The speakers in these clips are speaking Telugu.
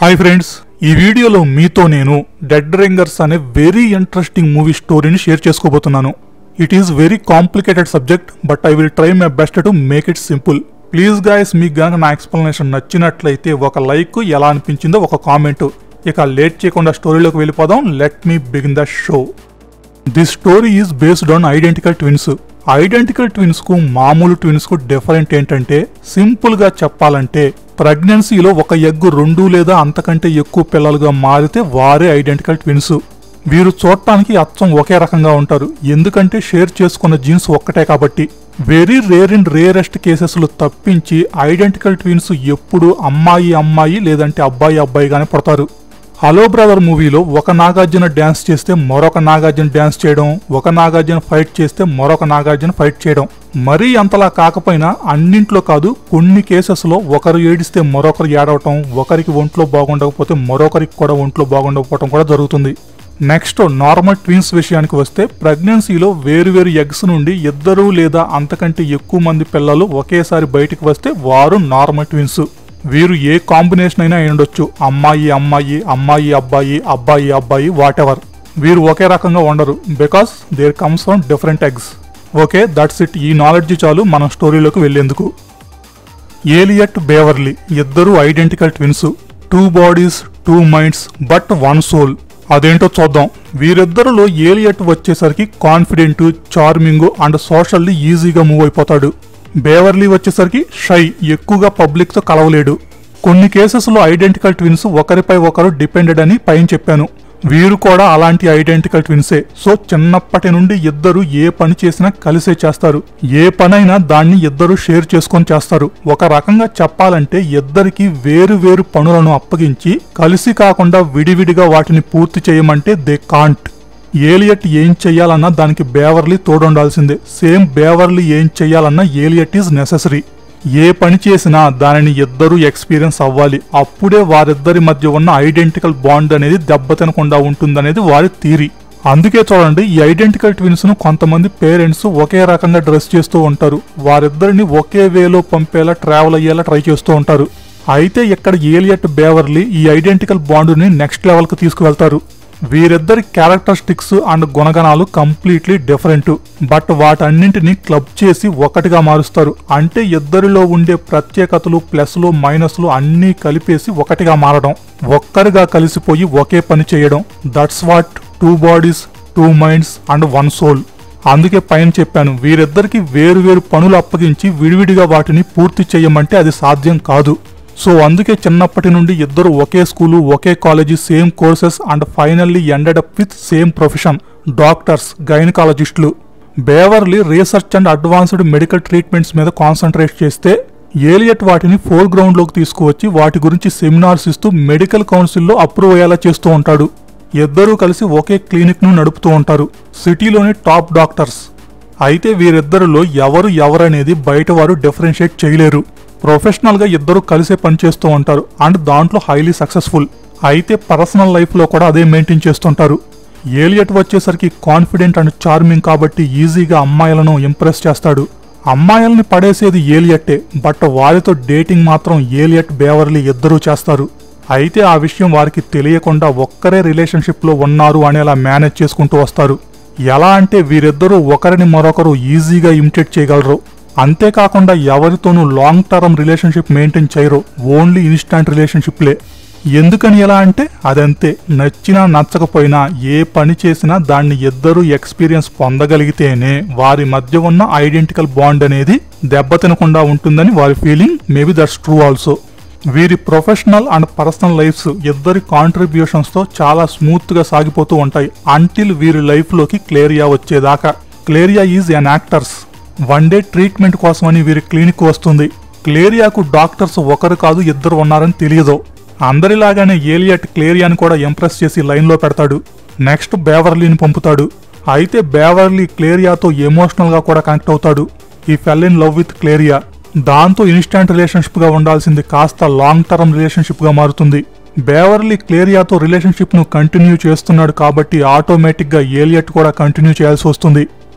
హాయ్ ఫ్రెండ్స్ ఈ వీడియోలో మీతో నేను డెడ్ రింగర్స్ అనే వెరీ ఇంట్రెస్టింగ్ మూవీ స్టోరీని షేర్ చేసుకోబోతున్నాను it is very complicated subject but I will try my best to make it simple please guys మీకు గనక నా ఎక్స్ప్లెనేషన్ నచ్చినట్లయితే ఒక లైక్ ఎలా అనిపించిందో ఒక కామెంట్ ఇక లేట్ చేయకుండా స్టోరీలోకి వెళ్ళిపోదాం let me begin the show this story is based on identical twins identical twins కు మామూలు ట్విన్స్ కు డిఫరెంట్ ఏంటంటే సింపుల్ గా చెప్పాలంటే ప్రెగ్నెన్సీలో ఒక ఎగ్గు రెండు లేదా అంతకంటే ఎక్కువ పిల్లలుగా మారితే వారే ఐడెంటికల్ ట్విన్స్ వీరు చూడటానికి అచ్చం ఒకే రకంగా ఉంటారు ఎందుకంటే షేర్ చేసుకున్న జీన్స్ ఒక్కటే కాబట్టి వెరీ రేర్ అండ్ రేరెస్ట్ కేసెస్లో తప్పించి ఐడెంటికల్ ట్విన్స్ ఎప్పుడు అమ్మాయి అమ్మాయి లేదంటే అబ్బాయి అబ్బాయిగానే పుడతారు హలో బ్రదర్ మూవీలో ఒక నాగార్జున డ్యాన్స్ చేస్తే మరొక నాగార్జున డ్యాన్స్ చేయడం ఒక నాగార్జున ఫైట్ చేస్తే మరొక నాగార్జున ఫైట్ చేయడం మరీ అంతలా కాకపోయినా అన్నింట్లో కాదు కొన్ని కేసెస్లో ఒకరు ఏడిస్తే మరొకరు ఏడవటం ఒకరికి ఒంట్లో బాగుండకపోతే మరొకరికి కూడా ఒంట్లో బాగుండకపోవటం కూడా జరుగుతుంది నెక్స్ట్ నార్మల్ ట్విన్స్ విషయానికి వస్తే ప్రెగ్నెన్సీలో వేరువేరు ఎగ్స్ నుండి ఇద్దరు లేదా అంతకంటే ఎక్కువ మంది పిల్లలు ఒకేసారి బయటికి వస్తే వారు నార్మల్ ట్విన్స్ వీరు ఏ కాంబినేషన్ అయినా అయి ఉండొచ్చు అమ్మాయి అమ్మాయి అమ్మాయి అబ్బాయి అబ్బాయి అబ్బాయి వాట్ ఎవర్ వీరు ఒకే రకంగా ఉండరు because there comes from different eggs okay that's it ఈ నాలెడ్జ్ చాలు మనం స్టోరీలోకి వెళ్లేందుకు ఏలియట్ బేవర్లీ ఇద్దరు identical twins two bodies two minds but one soul అదేంటో చూద్దాం వీరిద్దరిలో ఏలియట్ వచ్చేసరికి కాన్ఫిడెంట్ చార్మింగ్ అండ్ సోషల్లీ ఈజీగా మూవ్ అయిపోతాడు బేవర్లీ వచ్చేసరికి షై ఎక్కువగా పబ్లిక్ తో కలవలేడు కొన్ని కేసెస్లో ఐడెంటికల్ ట్విన్స్ ఒకరిపై ఒకరు డిపెండెడ్ అని పైన చెప్పాను వీరు కూడా అలాంటి ఐడెంటికల్ ట్విన్సే సో చిన్నప్పటి నుండి ఇద్దరు ఏ పని చేసినా కలిసే చేస్తారు ఏ పనైనా దాన్ని ఇద్దరు షేర్ చేసుకొని చేస్తారు ఒక రకంగా చెప్పాలంటే ఇద్దరికి వేరు వేరు పనులను అప్పగించి కలిసి కాకుండా విడివిడిగా వాటిని పూర్తి చేయమంటే దే కాంట్ ఏలియట్ ఏం చెయ్యాలన్నా దానికి బేవర్లీ తోడుండాల్సిందే సేమ్ బేవర్లీ ఏం చెయ్యాలన్నా ఏలియట్ ఈజ్ నెససరీ ఏ పని చేసినా దానిని ఇద్దరూ ఎక్స్పీరియన్స్ అవ్వాలి అప్పుడే వారిద్దరి మధ్య ఉన్న ఐడెంటికల్ బాండ్ అనేది దెబ్బతినకుండా ఉంటుందనేది వారి థీరీ అందుకే చూడండి ఈ ఐడెంటికల్ ట్విన్స్ ను కొంతమంది పేరెంట్స్ ఒకే రకంగా డ్రెస్ చేస్తూ ఉంటారు వారిద్దరిని ఒకే వేలో పంపేలా ట్రావెల్ అయ్యేలా ట్రై చేస్తూ ఉంటారు అయితే ఇక్కడ ఏలియట్ బేవర్లీ ఈ ఐడెంటికల్ బాండుని నెక్స్ట్ లెవెల్కి తీసుకువెళ్తారు వీరిద్దరి క్యారెక్టరిస్టిక్స్ అండ్ గుణగణాలు కంప్లీట్లీ డిఫరెంట్ బట్ వాటన్నింటినీ క్లబ్ చేసి ఒకటిగా మారుస్తారు అంటే ఇద్దరిలో ఉండే ప్రత్యేకతలు ప్లస్లు మైనస్లు అన్నీ కలిపేసి ఒకటిగా మారడం ఒక్కరిగా కలిసిపోయి ఒకే పని చేయడం that's what two bodies two minds and one soul అందుకే పైన చెప్పాను వీరిద్దరికి వేరువేరు పనులు అప్పగించి విడివిడిగా వాటిని పూర్తి చేయమంటే అది సాధ్యం కాదు సో అందుకే చిన్నప్పటి నుండి ఇద్దరు ఒకే స్కూలు ఒకే college same courses and finally ended up with same profession doctors గైనకాలజిస్టులు Beverly research and advanced medical treatments మీద కాన్సన్ట్రేట్ చేస్తే ఏలియట్ వాటిని ఫోర్ గ్రౌండ్లోకి తీసుకువచ్చి వాటి గురించి సెమినార్స్ ఇస్తూ మెడికల్ కౌన్సిల్లో అప్రూవ్ అయ్యేలా చేస్తూ ఉంటాడు ఇద్దరూ కలిసి ఒకే క్లినిక్ను నడుపుతూ ఉంటారు సిటీలోని టాప్ డాక్టర్స్ అయితే వీరిద్దరిలో ఎవరు ఎవరనేది బయట వారు డిఫరెన్షియేట్ చేయలేరు ప్రొఫెషనల్గా ఇద్దరు కలిసే పనిచేస్తూ ఉంటారు అండ్ దాంట్లో హైలీ సక్సెస్ఫుల్ అయితే పర్సనల్ లైఫ్లో కూడా అదే మెయింటైన్ చేస్తుంటారు ఏలియట్ వచ్చేసరికి కాన్ఫిడెంట్ అండ్ చార్మింగ్ కాబట్టి ఈజీగా అమ్మాయిలను ఇంప్రెస్ చేస్తాడు అమ్మాయిల్ని పడేసేది ఏలియట్టే బట్ వారితో డేటింగ్ మాత్రం ఏలియట్ బేవర్లీ ఇద్దరూ చేస్తారు అయితే ఆ విషయం వారికి తెలియకుండా ఒక్కరే రిలేషన్షిప్లో ఉన్నారు అనేలా మేనేజ్ చేసుకుంటూ వస్తారు ఎలా అంటే వీరిద్దరూ ఒకరిని మరొకరు ఈజీగా ఇమిటేట్ చేయగలరు అంతేకాకుండా ఎవరితోనూ లాంగ్ టర్మ్ రిలేషన్షిప్ మెయింటైన్ చేయరు ఓన్లీ ఇన్స్టాంట్ రిలేషన్షిప్లే ఎందుకని ఎలా అంటే అదంతే నచ్చినా నచ్చకపోయినా ఏ పని చేసినా దాన్ని ఇద్దరు ఎక్స్పీరియన్స్ పొందగలిగితేనే వారి మధ్య ఉన్న ఐడెంటికల్ బాండ్ అనేది దెబ్బతినకుండా ఉంటుందని వారి feeling maybe that's true also వీరి ప్రొఫెషనల్ అండ్ పర్సనల్ లైఫ్స్ ఇద్దరి కాంట్రిబ్యూషన్స్తో చాలా స్మూత్గా సాగిపోతూ ఉంటాయి అంటిల్ వీరి లైఫ్లోకి క్లేరియా వచ్చేదాకా Claria is an actors one day treatment కోసమని వీరి క్లినిక్ వస్తుంది క్లేరియాకు డాక్టర్స్ ఒకరు కాదు ఇద్దరు ఉన్నారని తెలియదు అందరిలాగానే ఏలియట్ క్లేరియాని కూడా ఇంప్రెస్ చేసి లైన్లో పెడతాడు నెక్స్ట్ బేవర్లీని పంపుతాడు అయితే బేవర్లీ క్లేరియాతో ఎమోషనల్గా కూడా కనెక్ట్ అవుతాడు he fell in love with Claria దాంతో ఇన్స్టాంట్ రిలేషన్షిప్గా ఉండాల్సింది కాస్త లాంగ్ టర్మ్ రిలేషన్షిప్గా మారుతుంది బేవర్లీ క్లేరియాతో రిలేషన్షిప్ను కంటిన్యూ చేస్తున్నాడు కాబట్టి ఆటోమేటిక్గా ఏలియట్ కూడా కంటిన్యూ చేయాల్సి వస్తుంది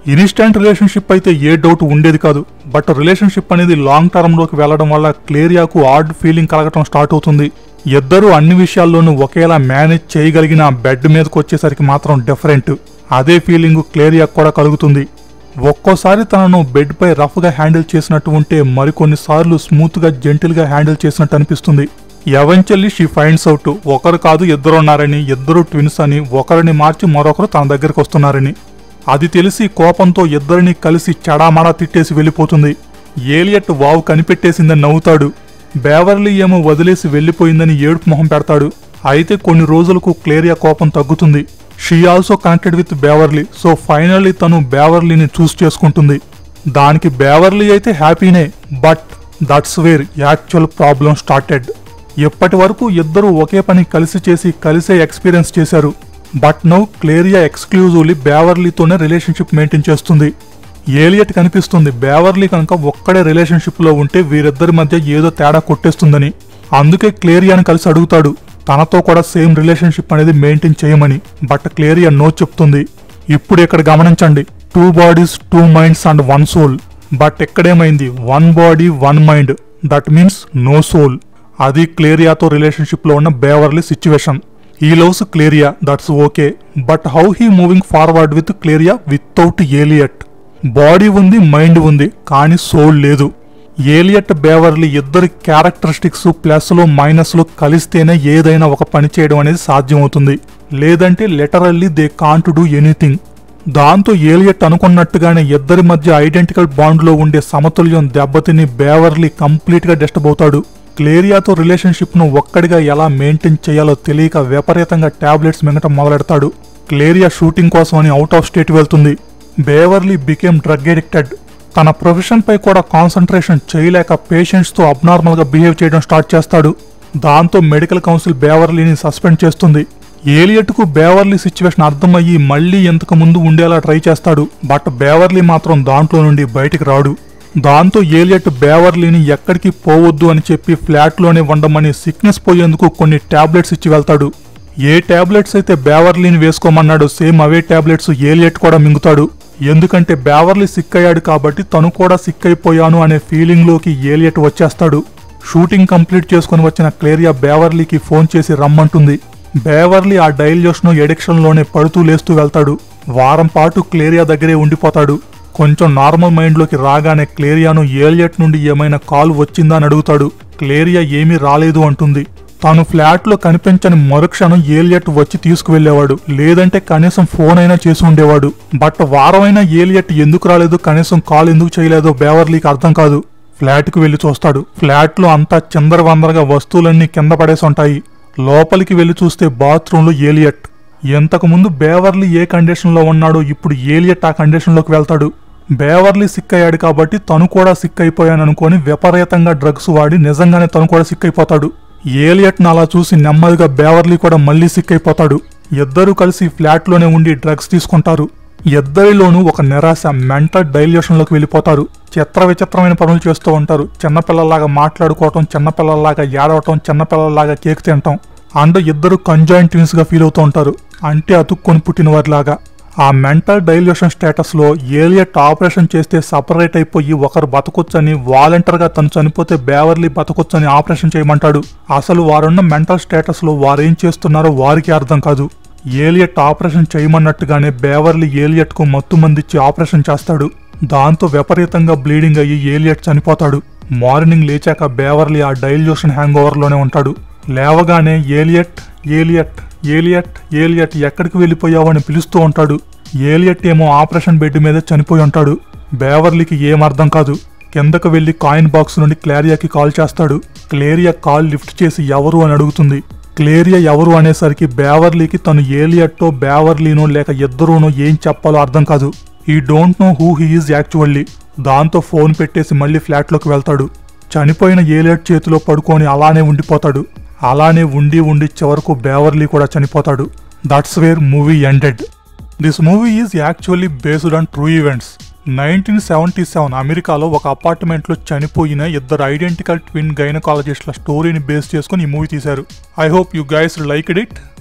ఇన్స్టెంట్ రిలేషన్షిప్ అయితే ఏ డౌట్ ఉండేది కాదు బట్ రిలేషన్షిప్ అనేది లాంగ్ టర్మ్ లోకి వెళ్లడం వల్ల క్లేరియాకు ఆడ్ ఫీలింగ్ కలగటం స్టార్ట్ అవుతుంది ఇద్దరు అన్ని విషయాల్లోనూ ఒకేలా మేనేజ్ చేయగలిగిన బెడ్ మీదకి వచ్చేసరికి మాత్రం డిఫరెంట్ అదే ఫీలింగ్ క్లేరియాకు కూడా కలుగుతుంది ఒక్కోసారి తనను బెడ్ పై రఫ్ గా హ్యాండిల్ చేసినట్టు ఉంటే మరికొన్నిసార్లు స్మూత్ గా జెంటిల్ గా హ్యాండిల్ చేసినట్టు అనిపిస్తుంది ఎవెన్చువల్లీ షీ ఫైండ్స్ అవుట్ ఒకరు కాదు ఇద్దరు ఉన్నారని ఇద్దరు ట్విన్స్ అని ఒకరిని మార్చి మరొకరు తన దగ్గరికి వస్తున్నారని అది తెలిసి కోపంతో ఇద్దరిని కలిసి చెడామడా తిట్టేసి వెళ్ళిపోతుంది ఏలియట్ వావ్ కనిపెట్టేసిందని నవ్వుతాడు బేవర్లీ ఏమో వదిలేసి వెళ్ళిపోయిందని ఏడుపు మొహం పెడతాడు అయితే కొన్ని రోజులకు క్లేరియా కోపం తగ్గుతుంది she also connected with Beverly so finally తను బేవర్లీని చూస్ చేసుకుంటుంది దానికి బేవర్లీ అయితే హ్యాపీనే but that's where actual problem started ఇప్పటి వరకు ఇద్దరు ఒకే పని కలిసి చేసి కలిసే ఎక్స్పీరియన్స్ చేశారు బట్ నౌ క్లేరియా ఎక్స్క్లూజివ్లీ బేవర్లీతోనే రిలేషన్షిప్ మెయింటైన్ చేస్తుంది ఏలియట్ కనిపిస్తుంది బేవర్లీ కనుక ఒక్కడే రిలేషన్షిప్ లో ఉంటే వీరిద్దరి మధ్య ఏదో తేడా కొట్టేస్తుందని అందుకే క్లేరియాని కలిసి అడుగుతాడు తనతో కూడా సేమ్ రిలేషన్షిప్ అనేది మెయింటైన్ చేయమని బట్ క్లేరియా నో చెప్తుంది ఇప్పుడు ఇక్కడ గమనించండి two bodies two minds and one soul but ఎక్కడేమైంది one body one mind that means no soul అది క్లేరియాతో రిలేషన్షిప్ లో ఉన్న Beverly situation he loves Claria that's okay but how he moving forward with Claria without Elliot body ఉంది మైండ్ ఉంది కానీ సోల్ లేదు ఏలియట్ బేవర్లీ ఇద్దరి క్యారెక్టరిస్టిక్స్ ప్లస్లు మైనస్లు కలిస్తేనే ఏదైనా ఒక పని చేయడం అనేది సాధ్యమవుతుంది లేదంటే literally they can't do anything దాంతో ఏలియట్ అనుకున్నట్టుగానే ఇద్దరి మధ్య ఐడెంటికల్ బాండ్లో ఉండే సమతుల్యం దెబ్బతిని బేవర్లీ కంప్లీట్గా డిస్టర్బ్ అవుతాడు క్లేరియాతో రిలేషన్షిప్ను ఒక్కడిగా ఎలా మెయింటైన్ చేయాలో తెలియక విపరీతంగా టాబ్లెట్స్ మింగటం మొదలెడతాడు క్లేరియా షూటింగ్ కోసం అని అవుట్ ఆఫ్ స్టేట్ వెళ్తుంది బేవర్లీ బికేమ్ డ్రగ్ ఎడిక్టెడ్ తన ప్రొఫెషన్ పై కూడా కాన్సన్ట్రేషన్ చేయలేక పేషెంట్స్ తో అబ్నార్మల్ గా బిహేవ్ చేయడం స్టార్ట్ చేస్తాడు దాంతో మెడికల్ కౌన్సిల్ బేవర్లీని సస్పెండ్ చేస్తుంది ఏలియట్ కు బేవర్లీ సిచ్యువేషన్ అర్థమయ్యి మళ్ళీ ఇంతకు ముందు ఉండేలా ట్రై చేస్తాడు బట్ బేవర్లీ మాత్రం దాంట్లో నుండి బయటికి రాడు దాంతో ఏలియట్ బేవర్లీని ఎక్కడికి పోవద్దు అని చెప్పి ఫ్లాట్లోనే ఉండమని సిక్నెస్ పోయేందుకు కొన్ని టాబ్లెట్స్ ఇచ్చి వెళ్తాడు ఏ టాబ్లెట్స్ అయితే బేవర్లీని వేసుకోమన్నాడో సేమ్ అవే టాబ్లెట్స్ ఏలియట్ కూడా మింగుతాడు ఎందుకంటే బేవర్లీ సిక్ అయ్యాడు కాబట్టి తను కూడా సిక్ అయిపోయాను అనే ఫీలింగ్ లోకి ఏలియట్ వచ్చేస్తాడు షూటింగ్ కంప్లీట్ చేసుకుని వచ్చిన క్లేరియా బేవర్లీకి ఫోన్ చేసి రమ్మంటుంది బేవర్లీ ఆ డైల్యూషన్ ఎడిక్షన్ లోనే పడుతూ లేస్తూ వెళ్తాడు వారం పాటు క్లేరియా దగ్గరే ఉండిపోతాడు కొంచెం నార్మల్ మైండ్ లోకి రాగానే క్లేరియాను ఏలియట్ నుండి ఏమైనా కాల్ వచ్చిందా అని అడుగుతాడు క్లేరియా ఏమీ రాలేదు అంటుంది తాను ఫ్లాట్ లో కనిపించని మరుక్షణం ఏలియట్ వచ్చి తీసుకువెళ్లేవాడు లేదంటే కనీసం ఫోన్ అయినా చేసి ఉండేవాడు బట్ వారమైనా ఏలియట్ ఎందుకు రాలేదు కనీసం కాల్ ఎందుకు చేయలేదో బేవర్లీకి అర్థం కాదు ఫ్లాట్ కు వెళ్లి చూస్తాడు ఫ్లాట్ లో అంతా చిందరవందరగా వస్తువులన్నీ కింద పడేసి ఉంటాయి లోపలికి వెళ్లి చూస్తే బాత్రూంలో ఏలియట్ ఇంతకు ముందు బేవర్లీ ఏ కండిషన్ లో ఉన్నాడో ఇప్పుడు ఏలియట్ ఆ కండిషన్ లోకి వెళ్తాడు బేవర్లీ సిక్ అయ్యాడు కాబట్టి తను కూడా సిక్ అయిపోయాను అనుకొని విపరీతంగా డ్రగ్స్ వాడి నిజంగానే తను కూడా సిక్ అయిపోతాడు ఏలియట్ అలా చూసి నెమ్మదిగా బేవర్లీ కూడా మళ్ళీ సిక్ అయిపోతాడు ఇద్దరూ కలిసి ఫ్లాట్ లోనే ఉండి డ్రగ్స్ తీసుకుంటారు ఇద్దరిలోనూ ఒక నిరాశ మెంటల్ డైల్యూషన్ లోకి వెళ్ళిపోతారు చిత్ర విచిత్రమైన పనులు చేస్తూ ఉంటారు చిన్నపిల్లల్లాగా మాట్లాడుకోవటం చిన్నపిల్లల్లాగా ఏడవటం చిన్నపిల్లల్లాగా కేక్ తినటం అండ్ ఇద్దరు కంజాయింట్ ట్విన్స్ గా ఫీల్ అవుతూ ఉంటారు అంటే అతుక్కొని పుట్టిన వారిలాగా ఆ మెంటల్ డైల్యూషన్ స్టేటస్ లో ఏలియట్ ఆపరేషన్ చేస్తే సపరేట్ అయిపోయి ఒకరు బతకొచ్చని వాలంటీర్ గా తను చనిపోతే బేవర్లీ బతకొచ్చని ఆపరేషన్ చేయమంటాడు అసలు వారున్న మెంటల్ స్టేటస్ లో వారేం చేస్తున్నారో వారికి అర్థం కాదు ఏలియట్ ఆపరేషన్ చేయమన్నట్టుగానే బేవర్లీ ఏలియట్ కు మత్తు మందిచ్చి ఆపరేషన్ చేస్తాడు దాంతో విపరీతంగా బ్లీడింగ్ అయ్యి ఏలియట్ చనిపోతాడు మార్నింగ్ లేచాక బేవర్లీ ఆ డైల్యూషన్ హ్యాంగ్ ఓవర్ లోనే ఉంటాడు లేవగానే ఏలియట్ ఏలియట్ ఏలియట్ ఏలియట్ ఎక్కడికి వెళ్ళిపోయావు అని పిలుస్తూ ఉంటాడు ఏలియట్ ఏమో ఆపరేషన్ బెడ్ మీద చనిపోయి ఉంటాడు బేవర్లీకి ఏం అర్థం కాదు కిందకు వెళ్లి కాయిన్ బాక్స్ నుండి క్లారియాకి కాల్ చేస్తాడు క్లేరియా కాల్ లిఫ్ట్ చేసి ఎవరు అని అడుగుతుంది క్లేరియా ఎవరు అనేసరికి బేవర్లీకి తను ఏలియట్టో బేవర్లీనో లేక ఇద్దరూనో ఏం చెప్పాలో అర్థం కాదు he don't know who he is actually దాంతో ఫోన్ పెట్టేసి మళ్ళీ ఫ్లాట్లోకి వెళ్తాడు చనిపోయిన ఏలియట్ చేతిలో పడుకొని అలానే ఉండిపోతాడు అలానే ఉండి ఉండి చివరకు బేవర్లీ కూడా చనిపోతాడు that's where movie ended this movie is actually based on true events nineteen seventy seven అమెరికాలో ఒక అపార్ట్మెంట్లో చనిపోయిన ఇద్దరు ఐడెంటికల్ ట్విన్ గైనకాలజిస్ట్ల స్టోరీని బేస్ చేసుకుని ఈ మూవీ తీశారు I hope you guys like it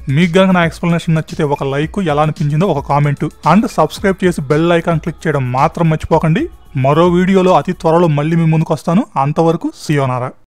మీకు గనక నా ఎక్స్ప్లెనేషన్ నచ్చితే ఒక లైక్ ఎలా అనిపించిందో ఒక కామెంట్ అండ్ సబ్స్క్రైబ్ చేసి బెల్ ఐకాన్ క్లిక్ చేయడం మాత్రం మర్చిపోకండి మరో వీడియోలో అతి త్వరలో మళ్ళీ మీ ముందుకు వస్తాను అంతవరకు సియోనారా